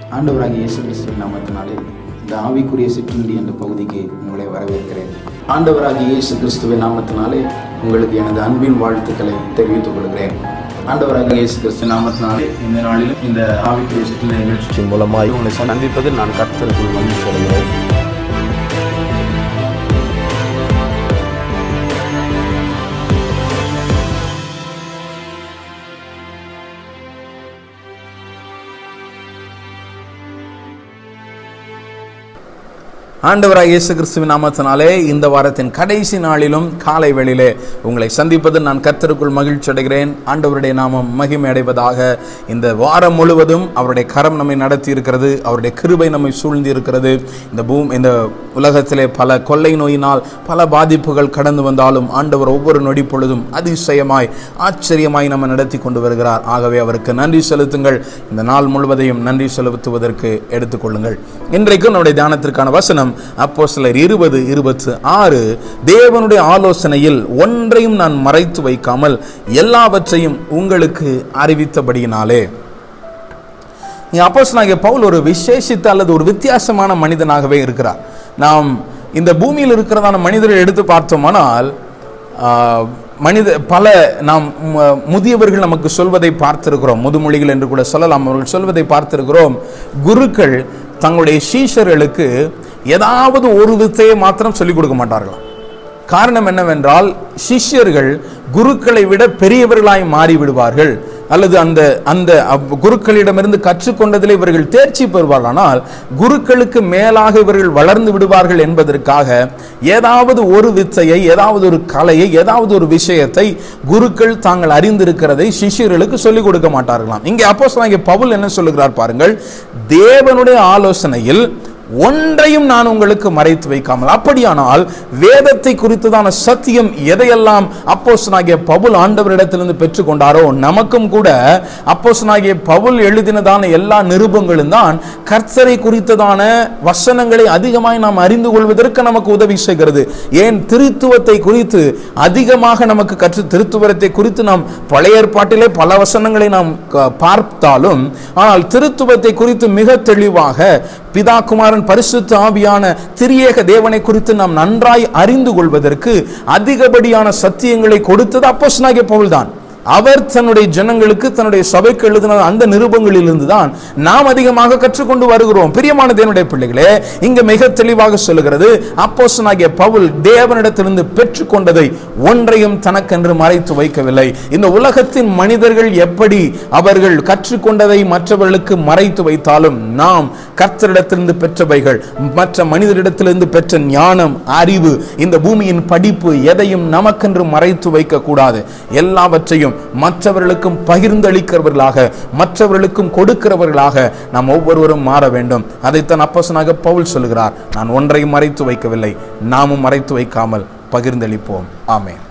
ஆண்டவராகிய இயேசு கிறிஸ்துவின் நாமத்தினாலே இந்த ஆவிக்குரிய சிற்றுண்டி என்ற பகுதிக்கு உங்களை வரவேற்கிறேன் ஆண்டவராகிய இயேசு கிறிஸ்துவின் நாமத்தினாலே உங்களுக்கு எனது அன்பின் வாழ்த்துக்களை தெரிவித்துக் கொள்கிறேன் ஆண்டவராகிய இயேசு கிறிஸ்து நாமத்தினாலே இந்த நாளிலும் இந்த ஆவிக்குரிய சிற்றுண்டி நிகழ்ச்சி நிகழ்ச்சி மூலமாய் உங்களை சந்திப்பதில் நான் கர்த்தருக்குள் மகிழ்ச்சி அடைகிறேன் ஆண்டவராக இயேசு கிறிஸ்துவின் நாமத்தினாலே இந்த வாரத்தின் கடைசி நாளிலும் காலை வேளையிலே உங்களை சந்திப்பது நான் கர்த்தருக்குள் மகிழ்ச்சி அடைகிறேன் ஆண்டவருடைய நாமம் மகிமை அடைவதாக இந்த வாரம் முழுவதும் அவருடைய கரம் நம்மை நடத்தி இருக்கிறது அவருடைய கிருபை நம்மை சூழ்ந்து இருக்கிறது இந்த பூம் இந்த உலகத்திலே பல கொள்ளை நோயினால் பல பாதிப்புகள் கடந்து வந்தாலும் ஆண்டவர் ஒவ்வொரு நொடி பொழுதும் அதிசயமாய் ஆச்சரியமாய் நம்ம நடத்தி கொண்டு வருகிறார் ஆகவே அவருக்கு நன்றி செலுத்துங்கள் இந்த நாள் முழுவதையும் நன்றி செலுத்துவதற்கு எடுத்துக்கொள்ளுங்கள் இன்றைக்கும் நம்முடைய தியானத்திற்கான வசனம் அப்போ சிலர் இருபது இருபத்து ஆறு தேவனுடைய ஆலோசனையில் ஒன்றையும் நான் மறைத்து வைக்காமல் எல்லாவற்றையும் உங்களுக்கு அறிவித்தபடியினாலே இங்கே அப்போஸ்தலனாகிய பவுல் ஒரு விசேஷித்த அல்லது ஒரு வித்தியாசமான மனிதனாகவே இருக்கிறார் நாம் இந்த பூமியில் இருக்கிறதான மனிதரை எடுத்து பார்த்தோமானால் ஆஹ், மனித பல நாம் ம- முதியவர்கள் நமக்கு சொல்வதை பார்த்திருக்கிறோம் முதுமொழிகள் என்று கூட சொல்லலாம் அவர்கள் சொல்வதை பார்த்திருக்கிறோம் குருக்கள் தங்களுடைய சீஷர்களுக்கு ஏதாவது ஒரு வித்தையை மாத்திரம் சொல்லிக் கொடுக்க மாட்டார்களாம் காரணம் என்னவென்றால் சிஷ்யர்கள் குருக்களை விட பெரியவர்களாய் மாறி விடுவார்கள் அல்லது அந்த அந்த அவ்- குருக்களிடமிருந்து கற்றுக்கொண்டதில் இவர்கள் தேர்ச்சி பெறுவார்கள் ஆனால் குருக்களுக்கு மேலாக இவர்கள் வளர்ந்து விடுவார்கள் என்பதற்காக ஏதாவது ஒரு வித்தையை ஏதாவது ஒரு கலையை ஏதாவது ஒரு விஷயத்தை குருக்கள் தாங்கள் அறிந்திருக்கிறதை சிஷ்யர்களுக்கு சொல்லிக் கொடுக்க மாட்டார்களாம் இங்கே அப்போ பவுல் என்ன சொல்லுகிறார் பாருங்கள் தேவனுடைய ஆலோசனையில் ஒன்றையும் நான் உங்களுக்கு மறைத்து வைக்காமல் அப்படியானால் வேதத்தை குறித்ததான சத்தியம் எதையெல்லாம் அப்போஸ்தலனாகிய பவுல் ஆண்டவரிடத்திலிருந்து பெற்றுக்கொண்டாரோ நமக்கும் கூட அப்போஸ்தலனாகிய பவுல் எழுதினதான எல்லா நிருபங்களும் தான் கர்த்தரை குறித்ததான வசனங்களை அதிகமாய் நாம் அறிந்து கொள்வதற்கு நமக்கு உதவி செய்கிறது ஏன் திருத்துவத்தை குறித்து அதிகமாக நமக்கு கற்று திருத்துவரத்தை குறித்து நாம் பழைய ஏற்பாட்டிலே பல வசனங்களை நாம் க- பார்த்தாலும் ஆனால் திருத்துவத்தை குறித்து மிக தெளிவாக பிதா குமாரன் பரிசுத்த ஆவியான திரியேக தேவனை குறித்து நாம் நன்றாய் அறிந்து கொள்வதற்கு அதிகப்படியான சத்தியங்களை கொடுத்தது அப்போஸ்தலனாகிய பவுல்தான் அவர் தன்னுடைய ஜனங்களுக்கு தன்னுடைய சபைக்கு எழுதின அந்த நிருபங்களிலிருந்து தான் நாம் அதிகமாக கற்றுக்கொண்டு வருகிறோம் பிரியமான தேவனுடைய பிள்ளைகளே இங்க மிக தெளிவாக சொல்லுகிறது அப்போஸ்தலனாகிய பவுல் தேவனிடத்திலிருந்து பெற்றுக்கொண்டதை ஒன்றையும் தனக்கென்று மறைத்து வைக்கவில்லை இந்த உலகத்தின் மனிதர்கள் எப்படி அவர்கள் கற்றுக்கொண்டதை மற்றவர்களுக்கு மறைத்து வைத்தாலும் நாம் கர்த்தரிடத்திலிருந்து பெற்றவைகள் மற்ற மனிதரிடத்திலிருந்து பெற்ற ஞானம் அறிவு இந்த பூமியின் படிப்பு எதையும் நமக்கென்று மறைத்து வைக்க கூடாது எல்லாவற்றையும் மற்றவர்களுக்கும் பகிர்ந்தளிக்கிறவர்களாக மற்றவர்களுக்கும் கொடுக்கிறவர்களாக நாம் ஒவ்வொருவரும் மாற வேண்டும் அதைத்தான் அப்போசனாக பவுல் சொல்கிறார் நான் ஒன்றையும் மறைத்து வைக்கவில்லை நாமும் மறைத்து வைக்காமல் பகிர்ந்தளிப்போம் ஆமென்